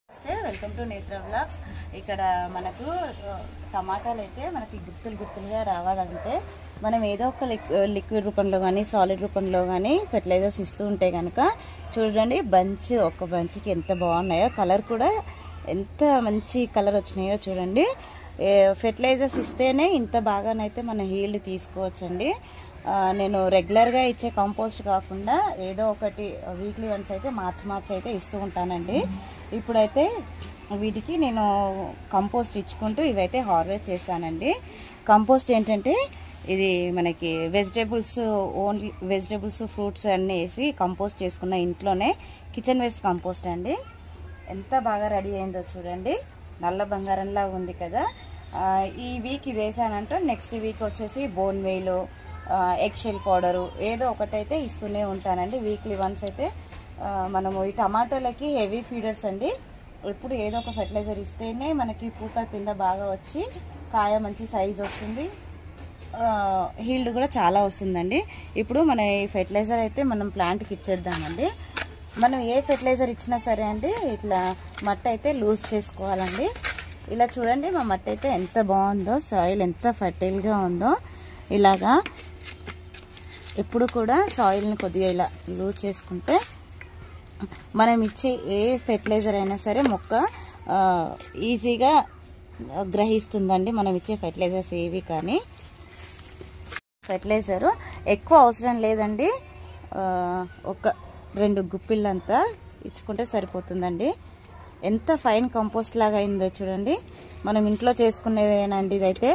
నమస్తే welcome to నేత్ర blogs ఇక్కడ మనకు ఆ, టమాటాలు అయితే మనకి గుత్తులు గుత్తులుగా రావాలంటే మనం ఏదో ఒక లిక్- లిక్విడ్ రూపంలో కానీ సాలిడ్ రూపంలో కానీ ఫెర్టిలైజర్స్ ఇస్తూ ఉంటే కనుక చూడండి బంచ్ ఒక బంచ్కి ఎంత బాగున్నాయో కలర్ కూడా ఎంత మంచి కలర్ వచ్చినాయో చూడండి ఫెర్టిలైజర్స్ ఇస్తేనే ఇంత బాగానైతే మనం హీల్డ్ తీసుకోవచ్చండి ఆ, నేను రెగ్యులర్గా ఇచ్చే కంపోస్ట్ కాకుండా ఏదో ఒకటి వీక్లీ వన్స్ అయితే మార్చి మార్చి అయితే ఇస్తూ ఉంటానండి ఇప్పుడైతే వీటికి నేను కంపోస్ట్ ఇచ్చుకుంటూ ఇవైతే హార్వెస్ట్ చేస్తానండి కంపోస్ట్ ఏంటంటే ఇది మనకి వెజిటేబుల్స్ ఓన్లీ వెజిటేబుల్స్ ఫ్రూట్స్ అన్నీ వేసి కంపోస్ట్ చేసుకున్న ఇంట్లోనే కిచెన్ వేస్ట్ కంపోస్ట్ అండి ఎంత బాగా రెడీ అయిందో చూడండి నల్ల బంగారంలా ఉంది కదా ఆ, ఈ వీక్ ఇది వేసానంటే నెక్స్ట్ వీక్ వచ్చేసి bone meal egg shell powder ఏదో ఒకటైతే ఇస్తూనే ఉంటానండి వీక్లీ వన్స్ అయితే ఆ, మనము ఈ టమాటోలకి హెవీ ఫీడర్స్ అండి ఎప్పుడు ఏదో ఒక ఫెర్టిలైజర్ ఇస్తేనే మనకి పూత కింద బాగా వచ్చి కాయ మంచి సైజ్ వస్తుంది హీల్డ్ కూడా చాలా వస్తుందండి ఇప్పుడు మన ఈ ఫెర్టిలైజర్ అయితే మనం ప్లాంట్కి ఇచ్చేద్దామండి మనం ఏ ఫెర్టిలైజర్ ఇచ్చినా సరే అండి ఇట్లా మట్టి అయితే లూజ్ చేసుకోవాలండి ఇలా చూడండి మా మట్టి అయితే ఎంత బాగుందో సాయిల్ ఎంత ఫర్టైల్గా ఉందో ఇలాగా ఎప్పుడు కూడా సాయిల్ని కొద్దిగా ఇలా లూజ్ చేసుకుంటే మనం ఇచ్చే ఏ ఫెర్టిలైజర్ అయినా సరే మొక్క ఆ, ఈజీగా గ్రహిస్తుందండి మనం ఇచ్చే ఫెర్టిలైజర్స్ ఏవి కానీ ఫెర్టిలైజరు ఎక్కువ అవసరం లేదండి ఆ, ఒక రెండు గుప్పిళ్ళంతా ఇచ్చుకుంటే సరిపోతుందండి ఎంత ఫైన్ కంపోస్ట్ లాగా అయిందో చూడండి మనం ఇంట్లో చేసుకునేదేనండి ఇదైతే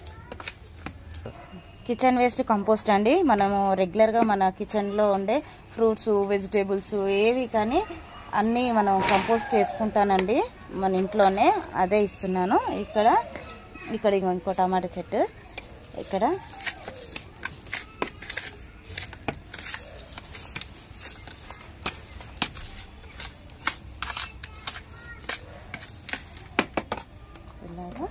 కిచెన్ వేస్ట్ కంపోస్ట్ అండి మనము రెగ్యులర్గా మన కిచెన్లో ఉండే ఫ్రూట్స్ వెజిటేబుల్స్ ఏవి కానీ అన్నీ మనం కంపోస్ట్ చేసుకుంటానండి మన ఇంట్లోనే అదే ఇస్తున్నాను ఇక్కడ ఇక్కడ ఇగో ఇంకో టమాటా చెట్టు ఇక్కడ ఇలాగా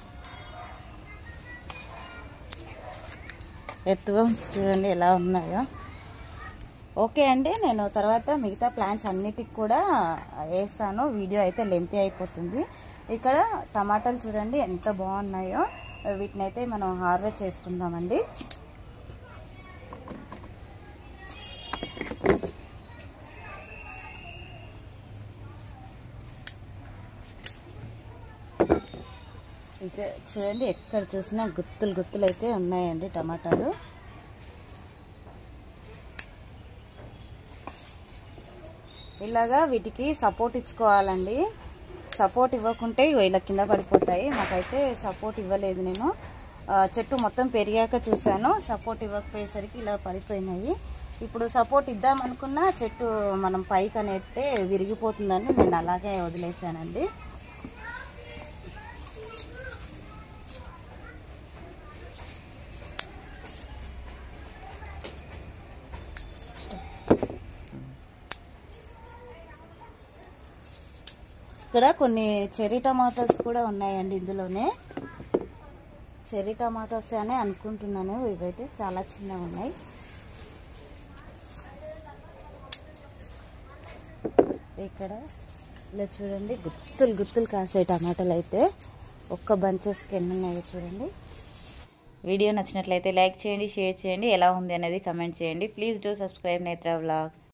ఎత్తువమ్స్ చూడండి ఎలా ఉన్నాయో ఓకే అండి నేను తర్వాత మిగతా ప్లాంట్స్ అన్నిటికి కూడా వేస్తాను వీడియో అయితే లెంతీ అయిపోతుంది ఇక్కడ టమాటాలు చూడండి ఎంత బాగున్నాయో వీటిని అయితే మనం హార్వెస్ట్ చేసుకుందామండి ఇక చూడండి ఎక్కడ చూసినా గుత్తులు గుత్తులు అయితే ఉన్నాయండి టమాటాలు ఇలాగా వీటికి సపోర్ట్ ఇచ్చుకోవాలండి సపోర్ట్ ఇవ్వకుంటే ఇగో ఇలా కింద పడిపోతాయి నాకైతే సపోర్ట్ ఇవ్వలేదు నేను ఆ, చెట్టు మొత్తం పెరిగాక చూశాను సపోర్ట్ ఇవ్వకపోయేసరికి ఇలా పడిపోయినాయి ఇప్పుడు సపోర్ట్ ఇద్దామనుకున్నా చెట్టు మనం పైకి అనేది విరిగిపోతుందని నేను అలాగే వదిలేసానండి ఇక్కడ కొన్ని చెర్రీ టమాటోస్ కూడా ఉన్నాయండి ఇందులోనే చెర్రీ టమాటోస్ అని అనుకుంటున్నాను ఇవైతే చాలా చిన్నగా ఉన్నాయి ఇక్కడ ఇలా చూడండి గుత్తులు గుత్తులు కాసాయి టమాటాలు అయితే ఒక్క బంచెస్కి ఎన్ని ఉన్నాయో చూడండి వీడియో నచ్చినట్లయితే లైక్ చేయండి షేర్ చేయండి ఎలా ఉంది అనేది కమెంట్ చేయండి please do subscribe Netra vlogs